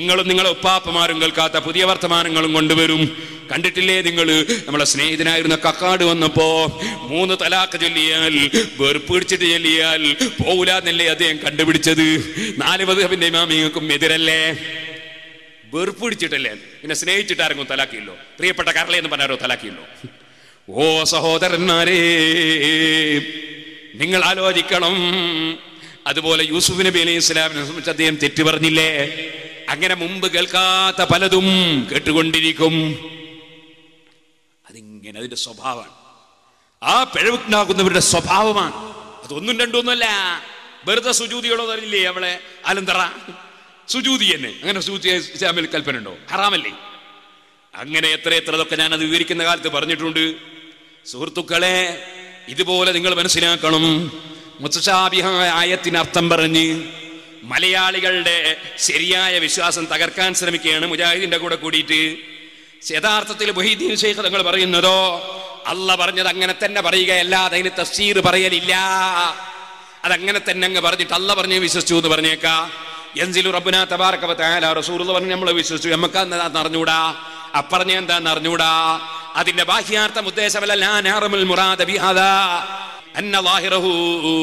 നിങ്ങളും നിങ്ങളെ ഉപ്പാപ്പമാരും കേൾക്കാത്ത പുതിയ വർത്തമാനങ്ങളും കൊണ്ടുവരും കണ്ടിട്ടില്ലേ നിങ്ങൾ നമ്മളെ സ്നേഹിതനായിരുന്ന കക്കാട് വന്നപ്പോ മൂന്ന് തലാക്ക് ചൊല്ലിയാൽ വെറുപ്പ് പിടിച്ചിട്ട് ചൊല്ലിയാൽ പോകൂലെന്നല്ലേ അദ്ദേഹം കണ്ടുപിടിച്ചത് നാല് മധുഹബിന്റെ ഇമാമിങ്ങൾക്കും എതിരല്ലേ വെറുപ്പ് പിടിച്ചിട്ടല്ലേ പിന്നെ സ്നേഹിച്ചിട്ട് ആരെങ്കിലും തലാക്കിയല്ലോ പ്രിയപ്പെട്ട കരളെ എന്ന് പറഞ്ഞാരോ തലാക്കിയല്ലോ ഓ സഹോദരന്മാരെ നിങ്ങൾ ആലോചിക്കണം അതുപോലെ യൂസുഫ് നബി അലൈഹി ഇസ്ലാമിനെ സംബന്ധിച്ച് അദ്ദേഹം തെറ്റ് പറഞ്ഞില്ലേ അങ്ങനെ മുമ്പ് കേൾക്കാത്ത പലതും കേട്ടുകൊണ്ടിരിക്കും അതിങ്ങനെ അതിന്റെ സ്വഭാവമാണ് ആ പിഴവുണ്ടാകുന്നവരുടെ സ്വഭാവമാണ് അതൊന്നും രണ്ടൊന്നുമല്ല വെറുതെ സുജൂതികളോ അറിയില്ലേ അവളെ അലന്തറ സുജൂതി തന്നെ അങ്ങനെ സുജൂതി ഇസ്ലാമിൽ കൽപ്പന ഉണ്ടോ ഹറാമല്ലേ അങ്ങനെ എത്ര എത്ര ഇതൊക്കെ ഞാൻ അത് വിവരിക്കുന്ന കാലത്ത് പറഞ്ഞിട്ടുണ്ട് സുഹൃത്തുക്കളെ ഇതുപോലെ നിങ്ങൾ മനസ്സിലാക്കണം മുത്തശാബിഹായ ആയത്തിന് അർത്ഥം പറഞ്ഞ് മലയാളികളുടെ ശരിയായ വിശ്വാസം തകർക്കാൻ ശ്രമിക്കുകയാണ് മുജാഹിദിന്റെ കൂടെ കൂടിയിട്ട് യഥാർത്ഥത്തിൽ മൊഹീദ്ദീൻ ഷെയ്ഖ് തങ്ങൾ പറയുന്നതോ അല്ല പറഞ്ഞത് അങ്ങനെ തന്നെ പറയുകയല്ലാതെ അതിന് തഫ്സീർ പറയലില്ല അതങ്ങനെ തന്നെ അങ്ങ് പറഞ്ഞിട്ട് അല്ല പറഞ്ഞ് വിശ്വസിച്ചു എന്ന് പറഞ്ഞേക്കാ എൻസിലു റബ്ബുന തബാറക തആല റസൂൽ പറഞ്ഞ് നമ്മൾ വിശ്വസിച്ചു നമുക്ക് എന്താന്ന് അറിഞ്ഞൂടാ അപ്പറഞ്ഞ എന്താന്ന് അറിഞ്ഞൂടാ അതിന്റെ ബാഹ്യാർത്ഥം ഉദ്ദേശമല്ല ലാ നാറമുൽ മുറാദ ബിഹാദാ അന്ന ലാഹിറഹു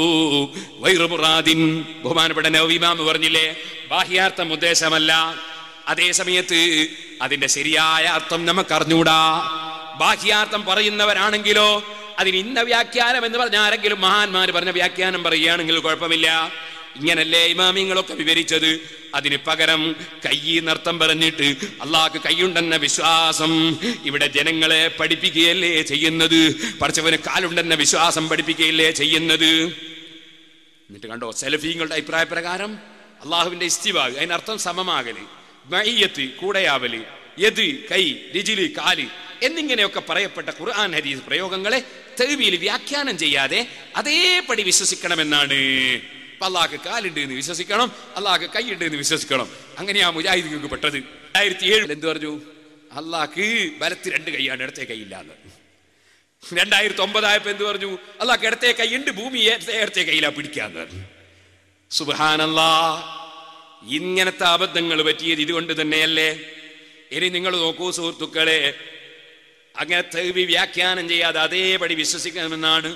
വൈറു മുറാദിൻ ബഹുമാനപ്പെട്ട നവവി ഇമാം പറഞ്ഞില്ലേ ബാഹ്യാർത്ഥം ഉദ്ദേശമല്ല അതേ സമയത്ത് അതിന്റെ ശരിയായ അർത്ഥം നമുക്ക് അറിഞ്ഞൂടാ ബാഹ്യാർത്ഥം പറയുന്നവരാണെങ്കിലോ അതിന് ഇന്ന വ്യാഖ്യാനം എന്ന് പറഞ്ഞ ആരെങ്കിലും മഹാന്മാർ പറഞ്ഞ വ്യാഖ്യാനം പറയുകയാണെങ്കിൽ കുഴപ്പമില്ല ഇങ്ങനല്ലേ ഇമാമിങ്ങളൊക്കെ വിവരിച്ചത് അതിന് പകരം കയ്യെന്നർത്ഥം പറഞ്ഞിട്ട് അള്ളാഹ്ക്ക് കൈയുണ്ടെന്ന വിശ്വാസം ഇവിടെ ജനങ്ങളെ പഠിപ്പിക്കുകയല്ലേ ചെയ്യുന്നത് പഠിച്ചവന് കാലുണ്ടെന്ന വിശ്വാസം പഠിപ്പിക്കുകയല്ലേ ചെയ്യുന്നത് എന്നിട്ട് കണ്ടോ സെലഫീങ്ങളുടെ അഭിപ്രായ പ്രകാരം അള്ളാഹുവിന്റെ ഇസ്തിവാഗ് അതിനർത്ഥം സമമാകല് മയ്യത്ത് കൂടെയാവല് യത് കൈ രിജില് കാല് എന്നിങ്ങനെയൊക്കെ പറയപ്പെട്ട ഖുർആൻ ഹരീസ് പ്രയോഗങ്ങളെ തെരുവിയിൽ വ്യാഖ്യാനം ചെയ്യാതെ അതേപടി വിശ്വസിക്കണമെന്നാണ് അപ്പൊ അള്ളാഹ്ക്ക് കാലുണ്ട് എന്ന് വിശ്വസിക്കണം അള്ളാഹ്ക്ക് കൈയുണ്ട് എന്ന് വിശ്വസിക്കണം അങ്ങനെയാ മുജാഹിദിക്ക് പെട്ടത് രണ്ടായിരത്തി ഏഴിൽ എന്ത് പറഞ്ഞു അള്ളാഹ്ക്ക് വലത്ത് രണ്ട് കൈയാണ് ഇടത്തെ കൈയില്ല എന്ന് രണ്ടായിരത്തി ഒമ്പതായപ്പോ എന്ത് പറഞ്ഞു അള്ളാഹ്ക്ക് ഇടത്തെ കൈയുണ്ട് ഭൂമി ഇടത്തെ കയ്യിലാ പിടിക്കാന്ന് പറഞ്ഞു സുബാനല്ലാ ഇങ്ങനത്തെ അബദ്ധങ്ങൾ പറ്റിയത് ഇതുകൊണ്ട് തന്നെയല്ലേ ഇനി നിങ്ങൾ നോക്കൂ സുഹൃത്തുക്കളെ അങ്ങനത്തെ വ്യാഖ്യാനം ചെയ്യാതെ അതേപടി വിശ്വസിക്കണമെന്നാണ്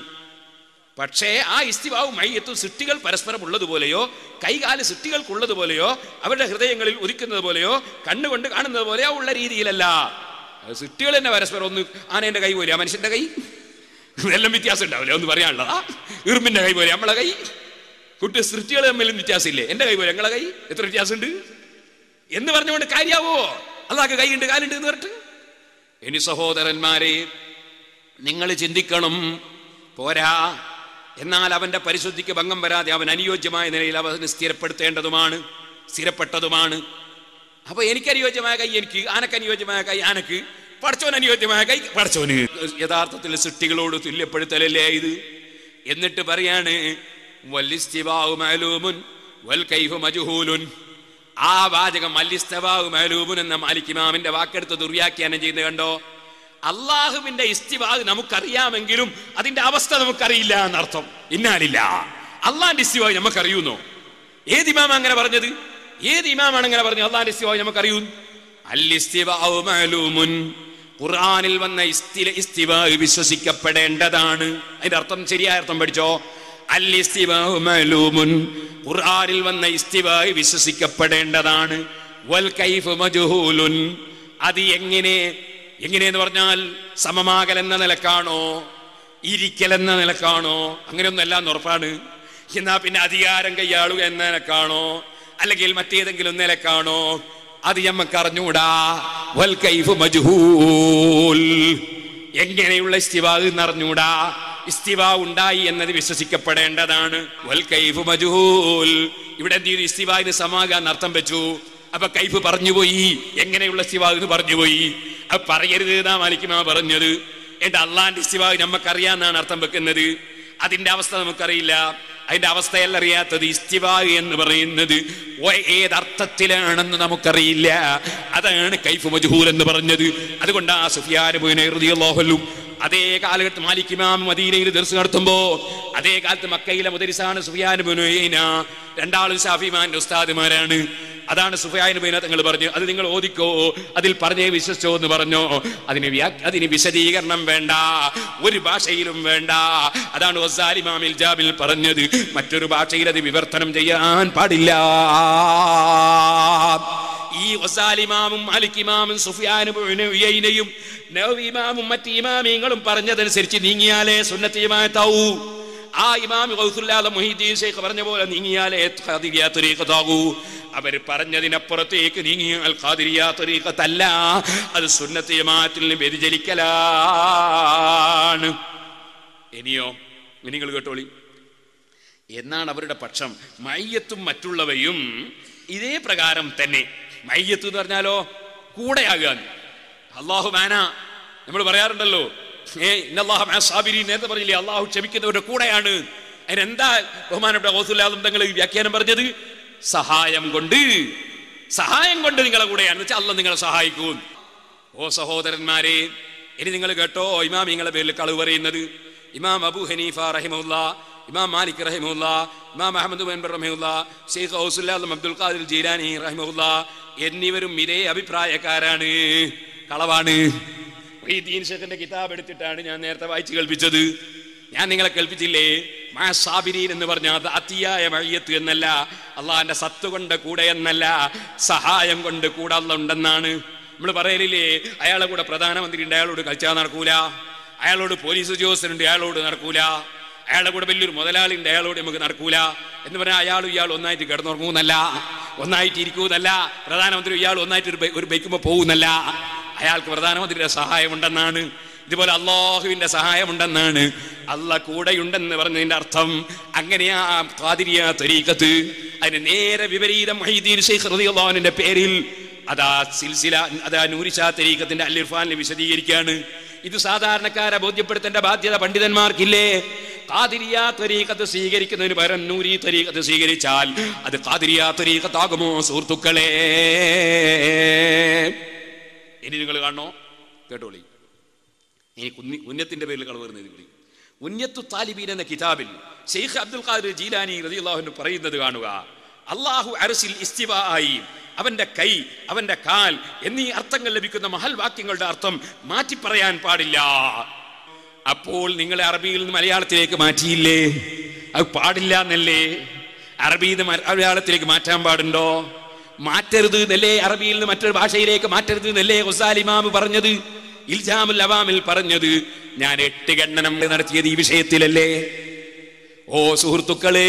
പക്ഷേ ആ ഇസ്തിവാവും മയ്യത്തും സൃഷ്ടികൾ പരസ്പരം ഉള്ളതുപോലെയോ കൈകാല് സൃഷ്ടികൾക്കുള്ളതുപോലെയോ അവരുടെ ഹൃദയങ്ങളിൽ ഉദിക്കുന്നത് പോലെയോ കണ്ണുകൊണ്ട് കാണുന്നത് പോലെയോ ഉള്ള രീതിയിലല്ല അത് സൃഷ്ടികൾ തന്നെ പരസ്പരം ഒന്ന് ആനേന്റെ കൈ പോലെയാ മനുഷ്യന്റെ കൈ എല്ലാം വ്യത്യാസം ഉണ്ടാവില്ലേ ഒന്ന് പറയാനുള്ളതാ ഇറുമ്പിന്റെ കൈ പോലെ നമ്മളെ കൈ കുട്ടി സൃഷ്ടികൾ തമ്മിലും വ്യത്യാസമില്ലേ എന്റെ കൈ പോലെ ഞങ്ങളെ കൈ എത്ര വ്യത്യാസമുണ്ട് എന്ന് പറഞ്ഞുകൊണ്ട് കാര്യാവോ അള്ളാഹ് കൈയുണ്ട് കാലുണ്ട് എന്ന് പറഞ്ഞിട്ട് ഇനി സഹോദരന്മാരെ നിങ്ങൾ ചിന്തിക്കണം പോരാ എന്നാൽ അവന്റെ പരിശുദ്ധിക്ക് ഭംഗം വരാതെ അവൻ അനുയോജ്യമായ നിലയിൽ അവന് സ്ഥിരപ്പെടുത്തേണ്ടതുമാണ് സ്ഥിരപ്പെട്ടതുമാണ് അപ്പൊ എനിക്ക് അനുയോജ്യമായ കൈ എനിക്ക് ആനക്ക് അനുയോജ്യമായ കൈ ആനക്ക് പടച്ചോൻ അനുയോജ്യമായ കൈ പടച്ചോന് യഥാർത്ഥത്തിൽ സൃഷ്ടികളോട് തുല്യപ്പെടുത്തലല്ലേ ഇത് എന്നിട്ട് പറയാണ് വല്ലിസ്തിവാഉ മഅലൂമുൻ വൽ കൈഫു മജ്ഹൂലുൻ ആ വാചകം അല്ലിസ്തവാഉ മഅലൂമുൻ എന്ന മാലിക് ഇമാമിന്റെ വാക്കെടുത്ത് ദുർവ്യാഖ്യാനം ചെയ്യുന്നത് കണ്ടോ അള്ളാഹുവിന്റെ ഇസ്തിവാഗ് നമുക്കറിയാമെങ്കിലും അതിന്റെ അവസ്ഥ നമുക്കറിയില്ല എന്നർത്ഥം ഇന്നാലില്ല അള്ളാന്റെ ഇസ്തിവാഗ് നമുക്കറിയുന്നോ ഏത് ഇമാം അങ്ങനെ പറഞ്ഞത് ഏത് ഇമാമാണ് അങ്ങനെ പറഞ്ഞത് അള്ളാന്റെ ഇസ്തിവാഗ് നമുക്കറിയൂ അല്ലിസ്തിവാഉ മഅലൂമുൻ ഖുർആനിൽ വന്ന ഇസ്തില ഇസ്തിവാഗ് വിശ്വസിക്കപ്പെടേണ്ടതാണ് അതിന്റെ അർത്ഥം ശരിയായ അർത്ഥം പഠിച്ചോ അല്ലിസ്തിവാഉ മഅലൂമുൻ ഖുർആനിൽ വന്ന ഇസ്തിവാഗ് വിശ്വസിക്കപ്പെടേണ്ടതാണ് വൽ കൈഫു മജ്ഹൂലുൻ അത് എങ്ങനെ എങ്ങനെയെന്ന് പറഞ്ഞാൽ സമമാകൽ എന്ന നിലക്കാണോ ഇരിക്കൽ എന്ന നിലക്കാണോ അങ്ങനെയൊന്നല്ല എന്ന് ഉറപ്പാണ് എന്നാ പിന്നെ അധികാരം കൈയാളുക എന്ന നിലക്കാണോ അല്ലെങ്കിൽ മറ്റേതെങ്കിലും നിലക്കാണോ അത് ഞമ്മക്ക് അറിഞ്ഞൂടാ വൽ കൈഫ് മജ്ഹൂൽ എങ്ങനെയുള്ള ഇസ്തിവാഗ് എന്നറിഞ്ഞൂടാ ഇസ്തിവ ഉണ്ടായി എന്നത് വിശ്വസിക്കപ്പെടേണ്ടതാണ് വൽ കൈഫ് മജ്ഹൂൽ ഇവിടെ എന്ത് ചെയ്തു ഇസ്തിവാഹിന് സമാകാൻ അർത്ഥം വെച്ചു അപ്പൊ കൈഫ് പറഞ്ഞുപോയി എങ്ങനെയുള്ള ഇസ്തിവാഗ് എന്ന് പറഞ്ഞുപോയി അത് പറയരുത് എന്നാ മാലിക്കുമാ പറഞ്ഞത് എന്റെ അള്ളാന്റെ ഇസ്തിവാഗ് നമുക്കറിയാന്നാണ് അർത്ഥം വെക്കുന്നത് അതിന്റെ അവസ്ഥ നമുക്കറിയില്ല അതിന്റെ അവസ്ഥയല്ല അറിയാത്തത് ഇസ്തിവാഗ് എന്ന് പറയുന്നത് ഒ- ഏതർത്ഥത്തിലാണെന്ന് നമുക്കറിയില്ല അതാണ് കൈഫ് മജ്ഹൂൽ എന്ന് പറഞ്ഞത് അതുകൊണ്ട് ആ സുഫിയാനുഭവനും അതേ കാലഘട്ടത്ത് മാലിക് ഇമാം മദീനയിൽ ദർസ് നടത്തുമ്പോ അതേ കാലത്ത് മക്കയിലെ മുദരിസാണ് സുഫിയാനുബുനൈന രണ്ടാളും ഷാഫിമാന്റെ ഉസ്താദുമാരാണ് അതാണ് സുഫയാൻ ബൈന തങ്ങൾ പറഞ്ഞു അത് നിങ്ങൾ ഓദിക്കോ അതിൽ പറഞ്ഞേ വിശ്വസിച്ചോ എന്ന് പറഞ്ഞു അതിന് വ്യാ- അതിന് വിശദീകരണം വേണ്ട ഒരു ഭാഷയിലും വേണ്ട അതാണ് വസാലിമാമിൽ ജാബിൽ പറഞ്ഞത് മറ്റൊരു ഭാഷയിൽ അത് വിവർത്തനം ചെയ്യാൻ പാടില്ല ഈ വസാലിമാമും മാലിക്കിമാമും സുഫിയാനും ഉയൈനയും നവീമാമും മറ്റ് ഇമാമിങ്ങളും പറഞ്ഞതനുസരിച്ച് നീങ്ങിയാലേ സുന്നത്തിയമാത്താവൂ ആ ഇമാം ഗൗസുല്ലാദ മുഹീദ്ദീൻ ഷെയ്ഖ് പറഞ്ഞ പോലെ നീങ്ങിയാലേ ഖാദിരിയ തരീഖത്താകൂ അവർ പറഞ്ഞതിനപ്പുറത്തേക്ക് നീങ്ങിയാൽ ഖാദിരിയ തരീഖത്തല്ല അത് സുന്നത്ത് ജമാഅത്തിൽ നിന്ന് വ്യതിചലിക്കലാണ് ഇനിയോ ഇനി നിങ്ങൾ കേട്ടോളി എന്നാണ് അവരുടെ പക്ഷം മയ്യത്തും മറ്റുള്ളവയും ഇതേ പ്രകാരം തന്നെ മയ്യത്ത് എന്ന് പറഞ്ഞാലോ കൂടെയാകുക അള്ളാഹു മാന നമ്മൾ പറയാറുണ്ടല്ലോ ഏ ഇന്നല്ലാഹു മാ സാബിരീൻ നേരത്തെ പറഞ്ഞില്ലേ അള്ളാഹു ക്ഷമിക്കുന്നവരുടെ കൂടെയാണ് അതിനെന്താ ബഹുമാനപ്പെട്ട ഹോസുല്ലാദം തങ്ങൾ ഈ വ്യാഖ്യാനം പറഞ്ഞത് സഹായം കൊണ്ട് സഹായം കൊണ്ട് നിങ്ങളെ കൂടെയാണ് വെച്ചാൽ അല്ല നിങ്ങളെ സഹായിക്കൂ ഓ സഹോദരന്മാരെ ഇനി നിങ്ങൾ കേട്ടോ ഇമാം നിങ്ങളെ പേരിൽ കളവ് പറയുന്നത് ഇമാം അബു ഹനീഫ റഹിമുല്ല ഇമാം മാലിക് റഹിമുല്ല ഇമാം അഹമ്മദ് ബൻ റഹിമുല്ല ഷെയ്ഖ് ഔസുല്ലാദം അബ്ദുൽ ഖാദിർ ജീലാനി റഹിമുല്ല എന്നിവരും ഇതേ അഭിപ്രായക്കാരാണ് കളവാണ് ഈ ദീൻ ഷെഖിന്റെ കിതാബ് എടുത്തിട്ടാണ് ഞാൻ നേരത്തെ വായിച്ചു കേൾപ്പിച്ചത് ഞാൻ നിങ്ങളെ കേൾപ്പിച്ചില്ലേ മാ സാബിരീൻ എന്ന് പറഞ്ഞ അത് അതിയായ മഴയത്ത് എന്നല്ല അള്ളാഹിന്റെ സത്ത് കൊണ്ട് കൂടെ എന്നല്ല സഹായം കൊണ്ട് കൂടെ അല്ല ഉണ്ടെന്നാണ് നമ്മൾ പറയലില്ലേ അയാളെ കൂടെ പ്രധാനമന്ത്രി ഉണ്ട് അയാളോട് കളിച്ചാൽ നടക്കൂല അയാളോട് പോലീസ് ഉദ്യോഗസ്ഥനുണ്ട് അയാളോട് നടക്കൂല അയാളുടെ കൂടെ വലിയൊരു മുതലാളി ഉണ്ട് അയാളോട് നമുക്ക് നടക്കൂല എന്ന് പറഞ്ഞാൽ അയാളും ഇയാൾ ഒന്നായിട്ട് കിടന്നുറങ്ങൂന്നല്ല ഒന്നായിട്ട് ഇരിക്കൂന്നല്ല പ്രധാനമന്ത്രി ഇയാൾ ഒന്നായിട്ട് ഒരു ബൈ- ഒരു ബൈക്കുമ്പോൾ പോകുന്നല്ല അയാൾക്ക് പ്രധാനമന്ത്രിയുടെ സഹായമുണ്ടെന്നാണ് ഇതുപോലെ അള്ളാഹുവിന്റെ സഹായമുണ്ടെന്നാണ് അല്ല കൂടെയുണ്ടെന്ന് പറഞ്ഞതിന്റെ അർത്ഥം അങ്ങനെയാ ഖാദിരിയ തരീഖത്ത് അതിന് നേരെ വിപരീതം മൊഹീദ്ദീൻ ഷെയ്ഖ് റളിയല്ലാഹുവിന്റെ പേരിൽ അതാ സിൽസില അതാ നൂരിഷാ തരീഖത്തിന്റെ അൽ ഇർഫാനിൽ വിശദീകരിക്കുകയാണ് ഇത് സാധാരണക്കാരെ ബോധ്യപ്പെടുത്തേണ്ട ബാധ്യത പണ്ഡിതന്മാർക്കില്ലേ ഖാദിരിയ തരീഖത്ത് സ്വീകരിക്കുന്നതിന് പകരം നൂരി തരീഖത്ത് സ്വീകരിച്ചാൽ അത് ഖാദിരിയ തരീഖത്താകുമോ സുഹൃത്തുക്കളെ ഇനി നിങ്ങൾ കാണണോ കേട്ടോളി ഇനി കുന്നി ഉന്നത്തിന്റെ പേരിൽ കളവ് വരുന്നത് കൂടി ഉന്നത്തു താലിബീൻ എന്ന കിതാബിൽ ഷെയ്ഖ് അബ്ദുൽ ഖാദിർ ജീലാനി റളിയല്ലാഹു പറയുന്നത് കാണുക അള്ളാഹു അരസിൽ ഇസ്തിവ ആയി അവന്റെ കൈ അവന്റെ കാൽ എന്നീ അർത്ഥങ്ങൾ ലഭിക്കുന്ന മഹൽ വാക്യങ്ങളുടെ അർത്ഥം മാറ്റി പറയാൻ പാടില്ല അപ്പോൾ നിങ്ങളെ അറബിയിൽ നിന്ന് മലയാളത്തിലേക്ക് മാറ്റിയില്ലേ അത് പാടില്ല എന്നല്ലേ അറബിയിൽ നിന്ന് മലയാളത്തിലേക്ക് മാറ്റാൻ പാടുണ്ടോ മാറ്റരുത് എന്നല്ലേ അറബിയിൽ നിന്ന് മറ്റൊരു ഭാഷയിലേക്ക് മാറ്റരുത് എന്നല്ലേ ഹുസാലിമാമ് പറഞ്ഞത് ഇൽജാമുൽ അവാമിൽ പറഞ്ഞത് ഞാൻ എട്ട് ഗണ്ണനം നടത്തിയത് ഈ വിഷയത്തിലല്ലേ ഓ സുഹൃത്തുക്കളെ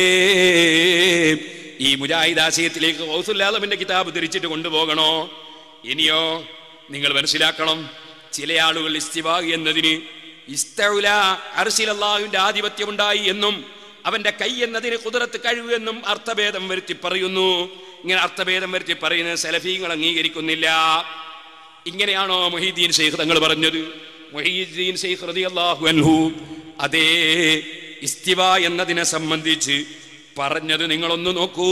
ഈ മുജാഹിദ് ആശയത്തിലേക്ക് ഹൗസുല്ലാദമിന്റെ കിതാബ് ധരിച്ചിട്ട് കൊണ്ടുപോകണോ ഇനിയോ നിങ്ങൾ മനസ്സിലാക്കണം ചില ആളുകൾ ഇസ്തിവാ എന്നതിന് ഇസ്തഉല അർശിൽ അള്ളാഹുവിന്റെ ആധിപത്യം ഉണ്ടായി എന്നും അവന്റെ കൈ എന്നതിന് കുതിരത്ത് കഴിവ് എന്നും അർത്ഥഭേദം വരുത്തി പറയുന്നു ഇങ്ങനെ അർത്ഥഭേദം വരുത്തി പറയുന്ന സെലഫീങ്ങൾ അംഗീകരിക്കുന്നില്ല ഇങ്ങനെയാണോ മൊഹീദ്ദീൻ ഷെയ്ഖ് തങ്ങൾ പറഞ്ഞത് മൊഹീദ്ദീൻ ഷെയ്ഖ് റളിയല്ലാഹു അൻഹു അതേ ഇസ്തിവ എന്നതിനെ സംബന്ധിച്ച് പറഞ്ഞത് നിങ്ങളൊന്ന് നോക്കൂ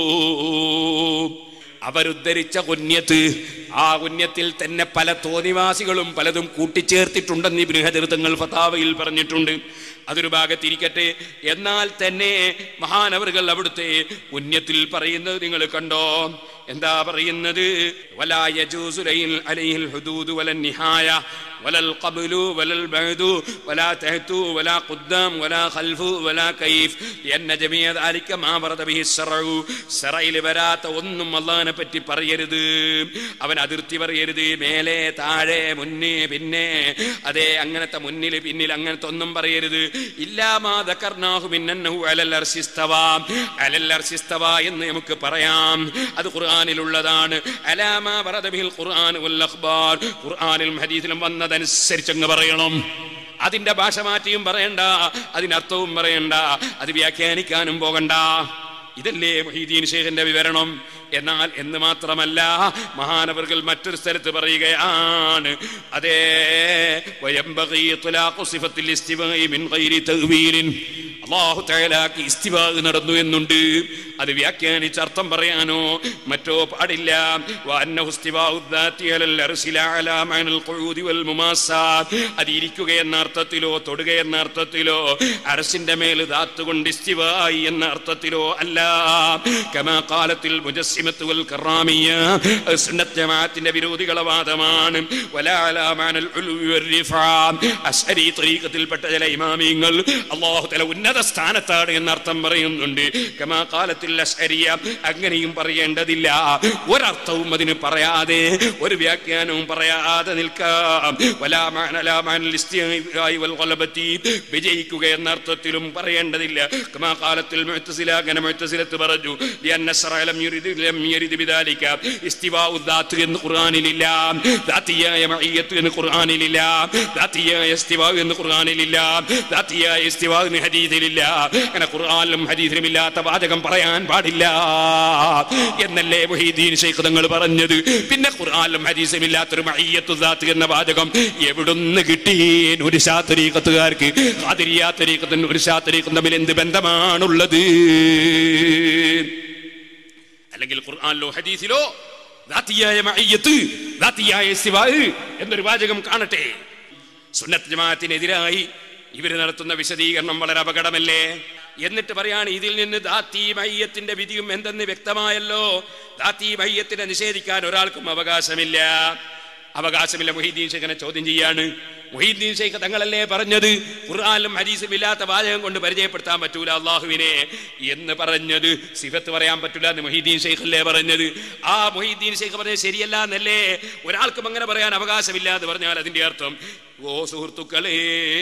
അവരുദ്ധരിച്ച കുഞ്ഞത്ത് ആ കുഞ്ഞത്തിൽ തന്നെ പല തോന്നിവാസികളും പലതും കൂട്ടിച്ചേർത്തിട്ടുണ്ടെന്ന് ഈ ബൃഹദൃതങ്ങൾ ഫതാവയിൽ പറഞ്ഞിട്ടുണ്ട് അതൊരു ഭാഗത്തിരിക്കട്ടെ എന്നാൽ തന്നെ മഹാനവറുകൾ അവിടുത്തെ ഉന്യത്തിൽ പറയുന്നത് നിങ്ങൾ കണ്ടോ എന്താ പറയുന്നത് വലാ യജൂസു ലൈൽ അലൈഹിൽ ഹുദൂദു വലൻ നിഹായ വലൽ ഖബ്ലു വലൽ ബഅദു വലാ തഹ്തു വലാ ഖുദ്ദാം വലാ ഖൽഫു വലാ കൈഫ് എന്ന ജമീഅ ദാലിക മാ വറദ ബിഹി ശറഉ ശറയിൽ വരാത്ത ഒന്നും അല്ലാഹനെ പറ്റി പറയരുത് അവൻ അതിർത്തി പറയരുത് മേലെ താഴെ മുന്നേ പിന്നെ അതെ അങ്ങനത്തെ മുന്നിൽ പിന്നിൽ അങ്ങനത്തെ ഒന്നും പറയരുത് ഇല്ലാമാ ദക്കർനാഹു മിന്നന്നഹു അലൽ അർശിസ്തവ അലൽ അർശിസ്തവ എന്ന് നമുക്ക് പറയാം അത് ഖുർആനിലുള്ളതാണ് അലാമാ വറദ ബിഹിൽ ഖുർആൻ വൽ അഖ്ബാർ ഖുർആനിലും ഹദീസിലും വന്നതനുസരിച്ച് അങ്ങ് പറയണം അതിന്റെ ഭാഷ മാറ്റിയും പറയണ്ട അതിനർത്ഥവും പറയണ്ട അത് വ്യാഖ്യാനിക്കാനും പോകണ്ട ഇതല്ലേ മൊഹീദ്ദീൻ ഷേഖിന്റെ വിവരണം എന്നാൽ എന്ന് മാത്രമല്ല മഹാനവർകൾ മറ്റൊരു സ്ഥലത്ത് പറയുകയാണ് അതേ വയംബഗി ഇത്ലാഖു സിഫത്തിൽ ഇസ്തിവാഇ മിൻ ഗൈരി തഅ്വീലിൻ അല്ലാഹു തആലാക്ക് ഇസ്തിവാ നടന്നു എന്നുണ്ട് അത് വ്യാഖ്യാനിച്ച് അർത്ഥം പറയാനോ മറ്റോ പാടില്ല വഅന്നഹു ഇസ്തിവാഉ الذاتي على العرش لا على معنى القعود والمماسات അത് ഇരിക്കുക എന്ന അർത്ഥത്തിലോ തൊടുക എന്ന അർത്ഥത്തിലോ അരസിന്റെ മേൽ കൊണ്ട് ഇസ്തിവായി എന്ന അർത്ഥത്തിലോ അല്ല കമാ കാലത്തിൽ മുജസ്സിമത്ത് വൽ കറാമിയ അത് സുന്നത്ത് ജമാഅത്തിന്റെ വിരോധികളെ വാദമാണ് വലാ അലാ മഅനൽ ഉലുവി വൽറിഫാ അശ്അരി തരീഖത്തിൽപ്പെട്ട ചില ഇമാമിങ്ങൾ അല്ലാഹു തആല ഉന്നത സ്ഥാനത്താണ് എന്ന അർത്ഥം പറയുന്നുണ്ട് കമാ കാലത്തിൽ അശ്അരിയ അങ്ങനെയും പറയേണ്ടതില്ല ഒരർത്ഥവും അതിന് പറയാതെ ഒരു വ്യാഖ്യാനവും പറയാതെ നിൽക്കാം വലാ മഅന ലാ മഅനൽ ഇസ്തിആഇ വൽ ഗലബത്തി വിജയിക്കുക എന്ന അർത്ഥത്തിലും പറയേണ്ടതില്ല കമാ കാലത്തിൽ മുഅ്തസില അങ്ങനെ മുഅ്തസിലത്ത് പറഞ്ഞു ലിഅന്ന ശറഅ ലം യുരിദ് ലം യരിദ് ബിദാലിക ഇസ്തിവാഉ ദാത്ത് എന്ന് ഖുർആനിലില്ല ദാത്തിയായ മഇയ്യത്ത് എന്ന് ഖുർആനിലില്ല ദാത്തിയായ ഇസ്തിവാഉ എന്ന് ഖുർആനിലില്ല ദാത്തിയായ ഇസ്തിവാഉ എന്ന് ഹദീസിലില്ല അങ്ങനെ ഖുർആനിലും ഹദീസിലും ഇല്ലാത്ത വാചകം പറയാൻ പാടില്ല എന്നല്ലേ മുഹീദ്ദീൻ ശൈഖ് തങ്ങൾ പറഞ്ഞത് പിന്നെ ഖുർആനിലും ഹദീസിലും ഇല്ലാത്തൊരു മഇയ്യത്തു ദാത്ത് എന്ന വാചകം എവിടുന്ന് കിട്ടി ഒരു ശാത്തരീകത്തുകാർക്ക് ഖാദിരിയാത്തരീകത്തിന് ഒരു ശാത്തരീകം തമ്മിൽ എന്ത് ബന്ധമാണുള്ളത് അല്ലെങ്കിൽ ഖുർആനിലോ ഹദീസിലോ ദാത്തിയായ മഅയ്യത്ത് ദാത്തിയായ ഇസ്തിവാ എന്നൊരു വാചകം കാണട്ടെ സുന്നത്ത് ജമാഅത്തിനെതിരായി ഇവർ നടത്തുന്ന വിശദീകരണം വളരെ അപകടമല്ലേ എന്നിട്ട് പറയാണ് ഇതിൽ നിന്ന് ദാത്തി മയ്യത്തിന്റെ വിധിയും എന്തെന്ന് വ്യക്തമായല്ലോ ദാത്തി മയ്യത്തിനെ നിഷേധിക്കാൻ ഒരാൾക്കും അവകാശമില്ല അവകാശമില്ല മൊഹീദ്ദീൻ ഷെയ്ഖിനെ ചോദ്യം ചെയ്യാണ് മൊഹീദ്ദീൻ ഷെയ്ഖ് തങ്ങളല്ലേ പറഞ്ഞത് ഖുർആാനിലും ഹദീസും ഇല്ലാത്ത വാചകം കൊണ്ട് പരിചയപ്പെടുത്താൻ പറ്റൂല അള്ളാഹുവിനെ എന്ന് പറഞ്ഞത് സിഫത്ത് പറയാൻ പറ്റൂല എന്ന് മൊഹീദ്ദീൻ ഷെയ്ഖ് അല്ലേ പറഞ്ഞത് ആ മൊഹീദ്ദീൻ ഷെയ്ഖ് പറഞ്ഞത് ശരിയല്ല എന്നല്ലേ ഒരാൾക്കും അങ്ങനെ പറയാൻ അവകാശമില്ല എന്ന് പറഞ്ഞാൽ അതിന്റെ അർത്ഥം ഓ സുഹൃത്തുക്കളെ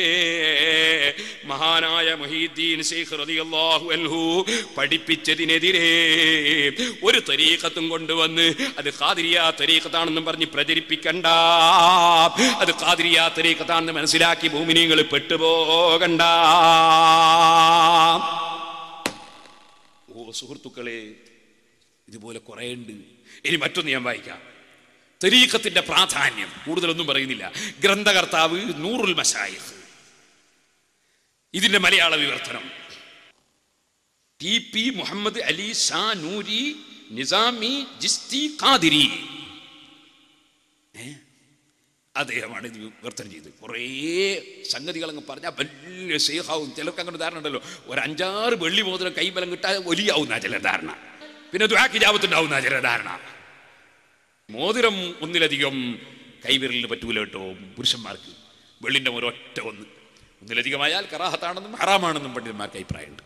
മഹാനായ മൊഹീദ്ദീൻ ഷെയ്ഖ് റളിയല്ലാഹു അൻഹു പഠിപ്പിച്ചതിനെതിരെ ഒരു തരീഖത്തും കൊണ്ടുവന്ന് അത് ഖാദിരിയ തരീഖത്താണെന്നും പറഞ്ഞ് പ്രചരിപ്പിക്കണ്ട അത് ഖാദിരിയ തരീഖത്താണെന്ന് മനസ്സിലാക്കി ഭൂമിനികൾ പെട്ടുപോകണ്ട ഓ സുഹൃത്തുക്കളെ ഇതുപോലെ കുറേ ഉണ്ട് ഇനി മറ്റൊന്ന് ഞാൻ വായിക്കാം തരീഖത്തിന്റെ പ്രാധാന്യം കൂടുതലൊന്നും പറയുന്നില്ല ഗ്രന്ഥകർത്താവ് നൂറുൽ മശായിഖ് ഇതിന്റെ മലയാള വിവർത്തനം ടി പി മുഹമ്മദ് അലി ഷാ നൂരി നിസാമി ജിസ്തി ഖാദിരി ഏ? അദ്ദേഹമാണ് ഇത് വിവർത്തനം ചെയ്തത് കുറേ സംഗതികൾ അങ്ങ് പറഞ്ഞാൽ വലിയ ശേഖാവും ചിലർക്ക് അങ്ങനെ ധാരണ ഉണ്ടല്ലോ ഒരു അഞ്ചാറ് വെള്ളി മോതിരം കൈബലം കിട്ടാൻ വലിയാവുന്ന ചില ധാരണ പിന്നെ ദ്വാക്കി ജാപത്തുണ്ടാവുന്ന ചില ധാരണ മോതിരം ഒന്നിലധികം കൈവിരലിന് പറ്റൂല കേട്ടോ പുരുഷന്മാർക്ക് വെള്ളിൻ്റെ ഒരൊറ്റ ഒന്ന് ഒന്നിലധികമായാൽ കറാഹത്താണെന്നും ഹറാമാണെന്നും പണ്ഡിതന്മാർക്ക് അഭിപ്രായമുണ്ട്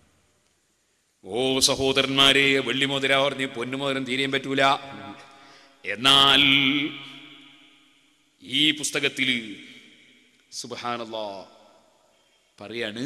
ഓ സഹോദരന്മാരെ വെള്ളിമോതിര പറഞ്ഞ് പൊന്നുമോതിരം തീരെയും പറ്റൂല എന്നാൽ ഈ പുസ്തകത്തിൽ സുബാനല്ലോ പറയാണ്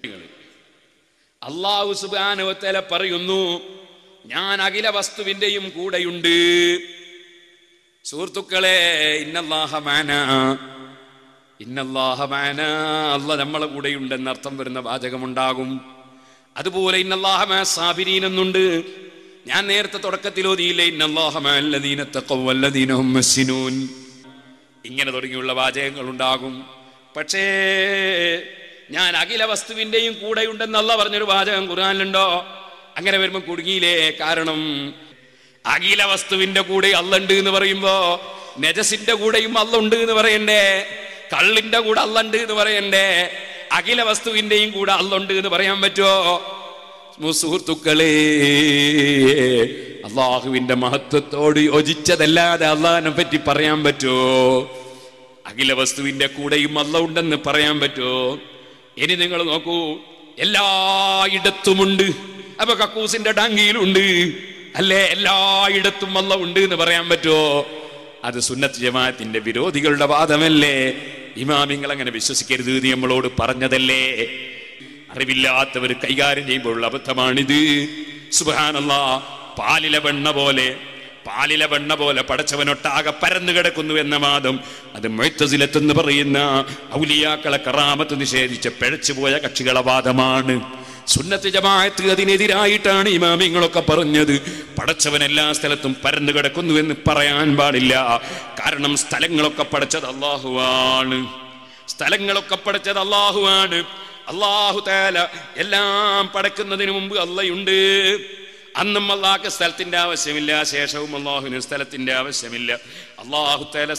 അള്ളാഹു സുബാനുവത്തല പറയുന്നു ഞാൻ അഖില വസ്തുവിന്റെയും കൂടെയുണ്ട് സുഹൃത്തുക്കളെ ഇന്നല്ലാഹമാന ഇന്നല്ലാഹമാന അല്ല നമ്മളെ കൂടെയുണ്ടെന്ന് അർത്ഥം വരുന്ന വാചകമുണ്ടാകും അതുപോലെ ഇന്നല്ലാഹമാ സാബിരീൻ എന്നുണ്ട് ഞാൻ നേരത്തെ തുടക്കത്തിൽ ഓതിയില്ലേ ഇന്നല്ലാഹമാല്ലദീനത്തക്കവല്ലദീനഹും മസ്സിനൂൻ ഇങ്ങനെ തുടങ്ങിയുള്ള വാചകങ്ങൾ ഉണ്ടാകും പക്ഷേ ഞാൻ അഖില വസ്തുവിന്റെയും കൂടെയുണ്ടെന്നല്ല പറഞ്ഞൊരു വാചകം ഖുർആനിലുണ്ടോ അങ്ങനെ വരുമ്പോ കുടുങ്ങിയില്ലേ കാരണം അഖില വസ്തുവിന്റെ കൂടെ അല്ലുണ്ട് എന്ന് പറയുമ്പോ നജസിന്റെ കൂടെയും അല്ലുണ്ട് എന്ന് പറയണ്ടേ കള്ളിന്റെ കൂടെ അല്ലുണ്ട് എന്ന് പറയണ്ടേ അഖില വസ്തുവിന്റെയും കൂടെ അല്ലുണ്ട് എന്ന് പറയാൻ പറ്റുമോ സുഹൃത്തുക്കളെ അള്ളാഹുവിന്റെ മഹത്വത്തോട് യോജിച്ചതല്ലാതെ അള്ളാഹിനെ പറ്റി പറയാൻ പറ്റുമോ അഖില വസ്തുവിന്റെ കൂടെയും അല്ല ഉണ്ടെന്ന് പറയാൻ പറ്റുമോ ഇനി നിങ്ങൾ നോക്കൂ എല്ലായിടത്തുമുണ്ട് അപ്പൊ കക്കൂസിന്റെ ഡാങ്കിയിലുണ്ട് അല്ലേ എല്ലായിടത്തും അല്ല ഉണ്ട് എന്ന് പറയാൻ പറ്റുമോ അത് സുന്നത്ത് ജമാഅത്തിന്റെ വിരോധികളുടെ വാദമല്ലേ ഇമാമിങ്ങൾ അങ്ങനെ വിശ്വസിക്കരുത് എന്ന് നമ്മളോട് പറഞ്ഞതല്ലേ അറിവില്ലാത്തവർ കൈകാര്യം ചെയ്യുമ്പോഴുള്ള അബദ്ധമാണിത് സുബാനല്ല പാലിലെ വെണ്ണ പോലെ പാലിലെ വെണ്ണ പോലെ പടച്ചവനൊട്ടാകെ പരന്നു കിടക്കുന്നു എന്ന വാദം അത് മൊയ്ത്തസിലെത്തെന്ന് പറയുന്ന ഔലിയാക്കളെ കറാമത്ത് നിഷേധിച്ച് പിഴച്ചുപോയ കക്ഷികളെ വാദമാണ് സുന്നത്ത് ജമാഅത്ത് അതിനെതിരായിട്ടാണ് ഇമാമിങ്ങളൊക്കെ പറഞ്ഞത് പടച്ചവൻ എല്ലാ സ്ഥലത്തും പരന്നു കിടക്കുന്നു എന്ന് പറയാൻ പാടില്ല കാരണം സ്ഥലങ്ങളൊക്കെ പടച്ചത് അള്ളാഹുവാണ് സ്ഥലങ്ങളൊക്കെ പടച്ചത് അള്ളാഹുവാണ് അള്ളാഹു താല എല്ലാം പടക്കുന്നതിന് മുമ്പ് അള്ളയുണ്ട് അന്നും അള്ളാഹ്ക്ക് സ്ഥലത്തിന്റെ ആവശ്യമില്ല ശേഷവും അള്ളാഹുവിന് സ്ഥലത്തിന്റെ ആവശ്യമില്ല അള്ളാഹു തല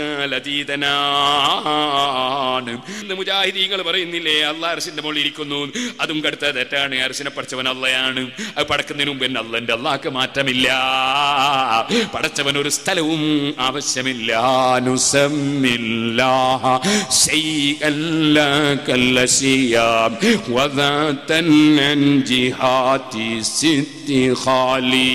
സ്ഥലതീതനാണ് ഇന്ന് മുജാഹിദീങ്ങൾ പറയുന്നില്ലേ അള്ളാഹ് അർസിന്റെ മുകളിൽ ഇരിക്കുന്നു അതും കടുത്ത തെറ്റാണ് അർസിനെ പഠിച്ചവൻ അള്ളയാണ് അത് പടക്കുന്നതിന് മുമ്പ് തന്നെ അള്ളന്റെ അള്ളാഹ്ക്ക് മാറ്റമില്ല പടച്ചവൻ ഒരു സ്ഥലവും ആവശ്യമില്ല നുസമ്മില്ലാഹ ശൈഅൻ ലാ കല്ലശിയാം വദാതൻ അൻ ജിഹാതി സിത്തി ഖാലി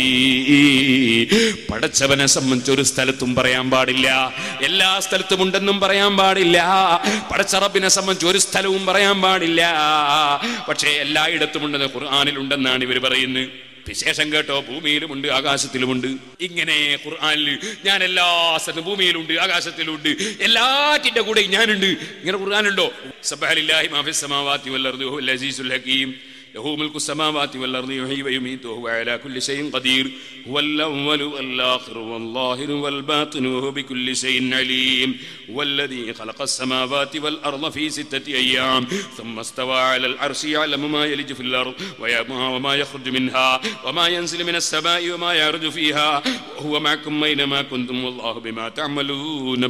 പടച്ചവനെ സംബന്ധിച്ച് ഒരു സ്ഥലത്തും പറയാൻ പാടില്ല എല്ലാ സ്ഥലത്തും ഉണ്ടെന്നും പറയാൻ പാടില്ല പടച്ചറബിനെ സംബന്ധിച്ച് ഒരു സ്ഥലവും പറയാൻ പാടില്ല പക്ഷേ എല്ലായിടത്തും ഉണ്ടെന്ന് ഖുർആാനിൽ ഉണ്ടെന്നാണ് ഇവർ പറയുന്നത് വിശേഷം കേട്ടോ ഭൂമിയിലുമുണ്ട് ആകാശത്തിലുമുണ്ട് ഇങ്ങനെ ഖുർആനിൽ ഞാൻ എല്ലാ സ്ഥലത്തും ഭൂമിയിലുണ്ട് ആകാശത്തിലുണ്ട് എല്ലാറ്റിന്റെ കൂടെ ഞാനുണ്ട് ഇങ്ങനെ ഖുർആനുണ്ടോ സബ്ബഹലില്ലാഹി മാഫിസ് സമാവാതി വൽ അർദി ഹുവൽ അസീസുൽ ഹകീം له ملك السماوات والأرض يحيي ويميت وهو على كل شيء قدير هو الأول والآخر والظاهر والباطن وهو بكل شيء عليم والذي خلق السماوات والأرض في ستة أيام ثم استوى على العرش يعلم ما يلج في الأرض ويما- وما يخرج منها وما ينزل من السماء وما يعرج فيها وهو معكم أينما كنتم والله بما تعملون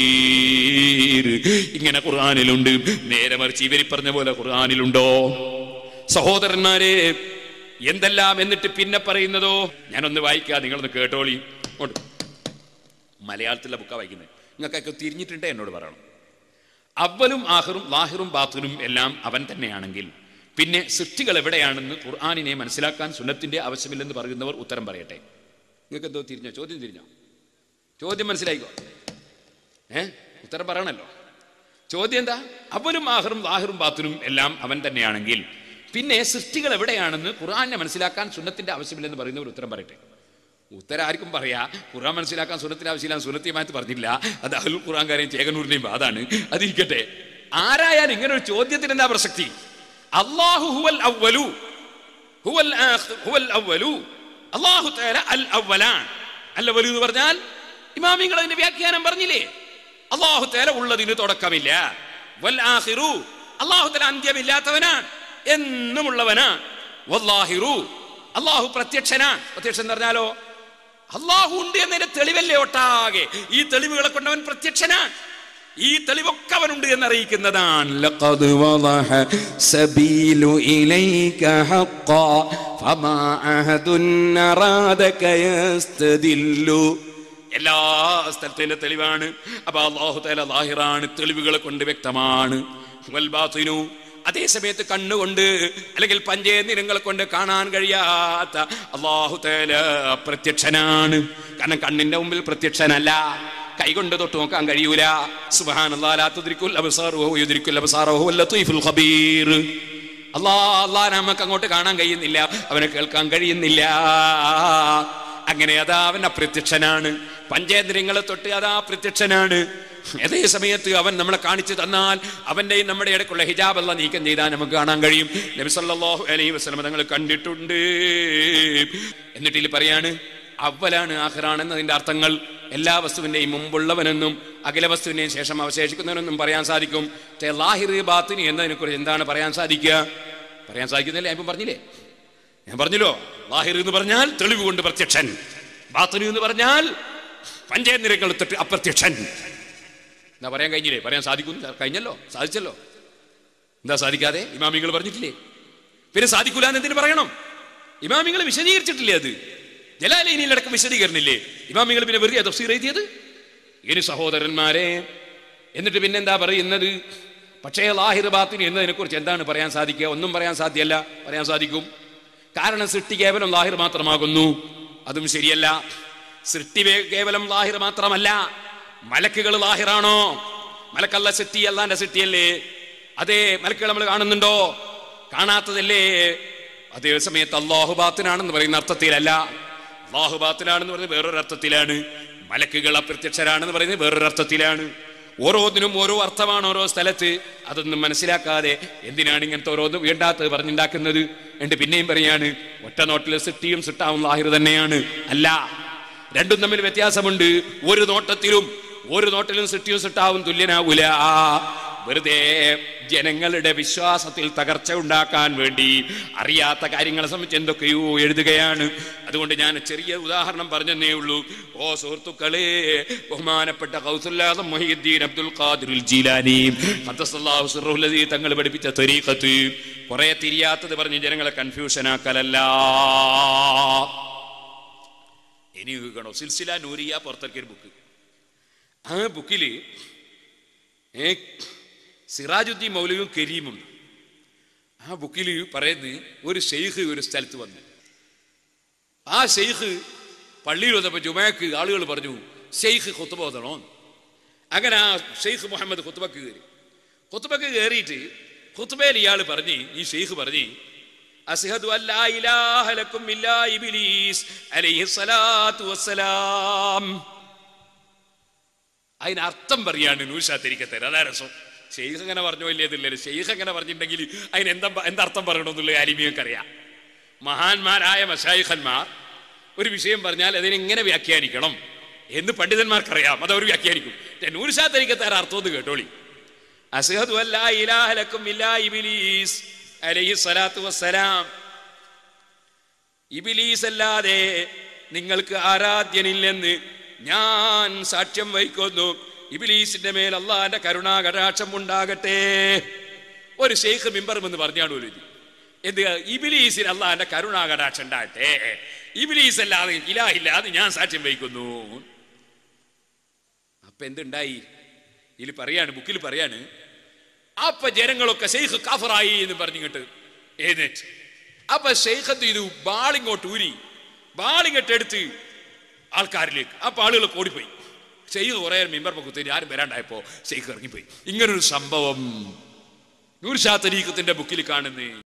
بصير ഇങ്ങനെ ഖുർആനിലുണ്ട് നേരെ മറിച്ച് ഇവർ പറഞ്ഞ പോലെ ഖുർആനിലുണ്ടോ സഹോദരന്മാരെ എന്തെല്ലാം എന്നിട്ട് പിന്നെ പറയുന്നതോ ഞാനൊന്ന് വായിക്കാം നിങ്ങളൊന്ന് കേട്ടോളി ഇങ്ങോട്ട്. മലയാളത്തിലെ ബുക്കാ വായിക്കുന്നത് നിങ്ങൾക്കൊക്കെ തിരിഞ്ഞിട്ടുണ്ടേ എന്നോട് പറയണം അവലും ആഹിറും ലാഹിറും ബാത്തുനും എല്ലാം അവൻ തന്നെയാണെങ്കിൽ പിന്നെ സൃഷ്ടികൾ എവിടെയാണെന്ന് ഖുർആാനിനെ മനസ്സിലാക്കാൻ സുന്നത്തിന്റെ ആവശ്യമില്ലെന്ന് പറയുന്നവർ ഉത്തരം പറയട്ടെ നിങ്ങൾക്ക് എന്തോ തിരിഞ്ഞോ ചോദ്യം തിരിഞ്ഞോ ചോദ്യം മനസ്സിലായിക്കോ ഏ ഉത്തരം പറയണല്ലോ ചോദ്യം എന്താ അവനും ആഹറും ലാഹിറും ബാത്തുനും എല്ലാം അവൻ തന്നെയാണെങ്കിൽ പിന്നെ സൃഷ്ടികൾ എവിടെയാണെന്ന് ഖുർആാനെ മനസ്സിലാക്കാൻ സുന്നത്തിന്റെ ആവശ്യമില്ലെന്ന് പറയുന്നവർ ഉത്തരം പറയട്ടെ ഉത്തരം ആർക്കും പറയാ ഖുർആൻ മനസ്സിലാക്കാൻ സുന്നത്തിന്റെ ആവശ്യമില്ല സുന്നത്തിയമായിട്ട് പറഞ്ഞില്ല അത് അഹുൽ ഖുർആൻകാരെയും ചേകനൂരിന്റെയും വാദാണ് അതിരിക്കട്ടെ ആരായാലും ഇങ്ങനെ ഒരു ചോദ്യത്തിന് എന്താ പ്രസക്തി അള്ളാഹു ഹുവൽ അവ്വലു ഹുവൽ ആഖിർ ഹുവൽ അവ്വലു അല്ലാഹു തആല അൽ അവ്വലാൻ അൽ അവ്വലു എന്ന് പറഞ്ഞാൽ ഇമാമിങ്ങൾ അതിന്റെ വ്യാഖ്യാനം പറഞ്ഞില്ലേ അല്ലാഹു തആല ഉള്ളതിന് തുടക്കമില്ല വൽ ആഖിറു അല്ലാഹു തആല അന്ത്യമില്ലാത്തവനാണ് എന്നുമുള്ളവനാണ് വല്ലാഹിറു അല്ലാഹു പ്രത്യക്ഷനാണ് പ്രത്യക്ഷം എന്ന് പറഞ്ഞാലോ അള്ളാഹു ഉണ്ട് എന്നതിന്റെ തെളിവല്ലേ ഒട്ടാകെ ഈ തെളിവുകളെ കൊണ്ടവൻ പ്രത്യക്ഷനാണ് ഈ തെളിവൊക്കെ അവനുണ്ട് എന്നറിയിക്കുന്നതാണ് لقد وضح سبيل إليك حقا فما أحد أرادك يستدل എല്ലാ സ്ഥലത്തിന്റെ തെളിവാണ് അപ്പൊ അള്ളാഹു തല ലാഹിറാണ് തെളിവുകളെ കൊണ്ട് വ്യക്തമാണ് വൽബാത്തിനു അതേ സമയത്ത് കണ്ണുകൊണ്ട് അല്ലെങ്കിൽ പഞ്ചേന്ദ്രിയങ്ങളെ കൊണ്ട് കാണാൻ കഴിയാത്ത അള്ളാഹു തല പ്രത്യക്ഷനാണ് കാരണം കണ്ണിന്റെ മുമ്പിൽ പ്രത്യക്ഷനല്ല കൈകൊണ്ട് തൊട്ട് നോക്കാൻ കഴിയൂല സുബാനല്ലാത്തുദ്രിക്കുൽ ഖബീർ അല്ലാ അല്ലാ നമുക്ക് അങ്ങോട്ട് കാണാൻ കഴിയുന്നില്ല അവനെ കേൾക്കാൻ കഴിയുന്നില്ല അങ്ങനെ അതാ അവൻ അപ്രത്യക്ഷനാണ് പഞ്ചേന്ദ്രിയങ്ങളെ തൊട്ട് അതാ പ്രത്യക്ഷനാണ് അതേ സമയത്ത് അവൻ നമ്മളെ കാണിച്ചു തന്നാൽ അവന്റെയും നമ്മുടെ ഇടയ്ക്കുള്ള ഹിജാബ് എല്ലാം നീക്കം ചെയ്താൽ നമുക്ക് കാണാൻ കഴിയും നബി സല്ലല്ലാഹു അലൈഹി വസല്ലം തങ്ങൾ കണ്ടിട്ടുണ്ട് എന്നിട്ട് ഇതിൽ പറയാണ് അവലാണ് ആഹ്റാണ് എന്നതിന്റെ അർത്ഥങ്ങൾ എല്ലാ വസ്തുവിന്റെയും മുമ്പുള്ളവനെന്നും അഖില വസ്തുവിന്റെയും ശേഷം അവശേഷിക്കുന്നവനെന്നും പറയാൻ സാധിക്കും പക്ഷേ ലാഹിർ ബാത്തിനി എന്നതിനെ കുറിച്ച് എന്താണ് പറയാൻ സാധിക്കുക പറയാൻ സാധിക്കുന്നില്ല ഞാൻ ഇപ്പം പറഞ്ഞില്ലേ ഞാൻ പറഞ്ഞല്ലോ ലാഹിർ എന്ന് പറഞ്ഞാൽ തെളിവ് കൊണ്ട് പ്രത്യക്ഷൻ ബാത്തിനി എന്ന് പറഞ്ഞാൽ പഞ്ചേന്ദ്രിയങ്ങൾ തൊട്ട് അപ്രത്യക്ഷൻ എന്താ പറയാൻ കഴിഞ്ഞില്ലേ പറയാൻ സാധിക്കും കഴിഞ്ഞല്ലോ സാധിച്ചല്ലോ എന്താ സാധിക്കാതെ ഇമാമിങ്ങൾ പറഞ്ഞിട്ടില്ലേ പിന്നെ സാധിക്കൂല എന്ന് എന്തിനു പറയണം ഇമാമിങ്ങൾ വിശദീകരിച്ചിട്ടില്ലേ അത് ജലാലയിലടക്കം വിശദീകരണില്ലേ ഇമാമിങ്ങൾ പിന്നെ വെറുതെ തഫ്സീർ എഴുതിയത് ഇനി സഹോദരന്മാരെ എന്നിട്ട് പിന്നെന്താ പറയുന്നത് പക്ഷേ ലാഹിർ ബാത്തിനി എന്നതിനെ കുറിച്ച് എന്താണ് പറയാൻ സാധിക്കുക ഒന്നും പറയാൻ സാധ്യമല്ല പറയാൻ സാധിക്കും കാരണം സൃഷ്ടി കേവലം ലാഹിർ മാത്രമാകുന്നു അതും ശരിയല്ല സൃഷ്ടി വേ- കേവലം ലാഹിർ മാത്രമല്ല മലക്കുകൾ ലാഹിറാണോ മലക്കല്ല സൃഷ്ടി അല്ലാന്റെ സൃഷ്ടിയല്ലേ അതേ മലക്കുകൾ നമ്മൾ കാണുന്നുണ്ടോ കാണാത്തതല്ലേ അതേ സമയത്ത് അള്ളാഹു ബാത്തിനാണെന്ന് പറയുന്ന അർത്ഥത്തിലല്ല അള്ളാഹു ബാത്തിനാണെന്ന് പറയുന്നത് വേറൊരു അർത്ഥത്തിലാണ് മലക്കുകൾ അപ്രത്യക്ഷരാണെന്ന് പറയുന്നത് വേറൊരു അർത്ഥത്തിലാണ് ഓരോന്നിനും ഓരോ അർത്ഥമാണ് ഓരോ സ്ഥലത്ത് അതൊന്നും മനസ്സിലാക്കാതെ എന്തിനാണ് ഇങ്ങനത്തെ ഓരോന്നും വേണ്ടാത്തത് പറഞ്ഞുണ്ടാക്കുന്നത് എന്നിട്ട് പിന്നെയും പറയാണ് ഒറ്റ നോട്ടിൽ സിട്ടിയും സിട്ടാവും ലാഹിർ തന്നെയാണ് അല്ല രണ്ടും തമ്മിൽ വ്യത്യാസമുണ്ട് ഒരു നോട്ടത്തിലും ഒരു നോട്ടിലും സിട്ടിയും സിട്ടാവും തുല്യനാവൂല വെറുതെ ജനങ്ങളുടെ വിശ്വാസത്തിൽ തകർച്ച ഉണ്ടാക്കാൻ വേണ്ടി അറിയാത്ത കാര്യങ്ങളെ സംബന്ധിച്ച് എന്തൊക്കെയോ എഴുതുകയാണ് അതുകൊണ്ട് ഞാൻ ചെറിയ ഉദാഹരണം പറഞ്ഞതേ ഉള്ളൂ ഓ സുഹൃത്തുക്കളെ ബഹുമാനപ്പെട്ട കൗസുല്ലാദം മൊഹീദ്ദീൻ അബ്ദുൽ ഖാദിറുൽ ജീലാനി ഖദ്ദസല്ലാഹു സിർറുൽ ലദീ തങ്ങൾ പഠിപ്പിച്ച തരീഖത്ത് കുറെ തിരിയാത്തത് പറഞ്ഞ് ജനങ്ങളെ കൺഫ്യൂഷൻ ആക്കലല്ല ഇനി കേൾക്കണോ സിൽസില നൂരിയ പുറത്തിറക്കിയ ഒരു ബുക്ക് ആ ബുക്കില് ഏ സിറാജുദ്ദീൻ മൗലവിയും കരീമും ആ ബുക്കിൽ പറയുന്നത് ഒരു ഷെയ്ഖ് ഒരു സ്ഥലത്ത് വന്നു ആ ഷെയ്ഖ് പള്ളിയിൽ വന്നപ്പോൾ ജുമാക്ക് ആളുകൾ പറഞ്ഞു ഷെയ്ഖ് ഖുത്തുബ ഓതണോ അങ്ങനെ ആ ഷെയ്ഖ് മുഹമ്മദ് ഖുത്തുബക്ക് കയറി ഖുത്തുബക്ക് കയറിയിട്ട് ഖുത്തുബയിൽ ഇയാൾ പറഞ്ഞ് ഈ ഷെയ്ഖ് പറഞ്ഞ് അസ്ഹദു അല്ലാ ഇലാഹ ലക്കും ഇല്ലാ ഇബ്ലീസ് അലൈഹി സ്വലാത്തു വസ്സലാം അതിന് അർത്ഥം പറയാണ് നൂഷാത്തിരിക്കത്തര അതാ രസം ഷെയ്ഖ് അങ്ങനെ പറഞ്ഞോ ഇല്ലേതില്ലല്ലോ ഷെയ്ഖ് അങ്ങനെ പറഞ്ഞിട്ടുണ്ടെങ്കിൽ അതിന് എന്താ എന്താർത്ഥം പറയണമെന്നുള്ള കാര്യം നിങ്ങൾക്കറിയാം മഹാന്മാരായ മഷായിഖന്മാർ ഒരു വിഷയം പറഞ്ഞാൽ അതിനെ എങ്ങനെ വ്യാഖ്യാനിക്കണം എന്ന് പണ്ഡിതന്മാർക്കറിയാം അത് അവർ വ്യാഖ്യാനിക്കും നൂർഷാത്തിരിക്കത്താര അർത്ഥം ഒന്ന് കേട്ടോളി അസ്ഹദു അല്ലാ ഇലാഹ ലക്കും ഇല്ലാ ഇബ്ലീസ് അലൈഹി സ്വലാത്തു വസ്സലാം ഇബിലീസ് അല്ലാതെ നിങ്ങൾക്ക് ആരാധ്യനില്ലെന്ന് ഞാൻ സാക്ഷ്യം വഹിക്കുന്നു ഇബിലീസിന്റെ മേൽ അള്ളാന്റെ കരുണാകടാക്ഷം ഉണ്ടാകട്ടെ ഒരു ഷെയ്ഖ് മിമ്പറും എന്ന് പറഞ്ഞാണ് ഒരു ഇത് എന്ത് ഇബിലീസിന് അള്ളാന്റെ കരുണാകടാക്ഷം ഉണ്ടാകട്ടെ ഇബിലീസ് അല്ലാതെ ഇലാഹില്ലാതെ ഞാൻ സാക്ഷ്യം വഹിക്കുന്നു അപ്പൊ എന്തുണ്ടായി ഇതിൽ പറയാണ് ബുക്കിൽ പറയാണ് അപ്പൊ ജനങ്ങളൊക്കെ ഷെയ്ഖ് കാഫറായി എന്ന് പറഞ്ഞിങ്ങോട്ട് എഴുന്നേറ്റ് അപ്പൊ ഷെയ്ഖ് എന്ത് ചെയ്തു ബാളിങ്ങോട്ട് ഊരി ബാളിങ്ങോട്ട് എടുത്ത് ആൾക്കാരിലേക്ക് അപ്പൊ ആളുകൾ ഓടിപ്പോയി ഷെയ്ഖ് കുറെ മെമ്പർ കുത്തി ആരും വരാണ്ടായപ്പോ ഷെയ്ഖ് ഇറങ്ങിപ്പോയി ഇങ്ങനൊരു സംഭവം നൂർഷാ തരീഖത്തിന്റെ ബുക്കിൽ കാണുന്നേ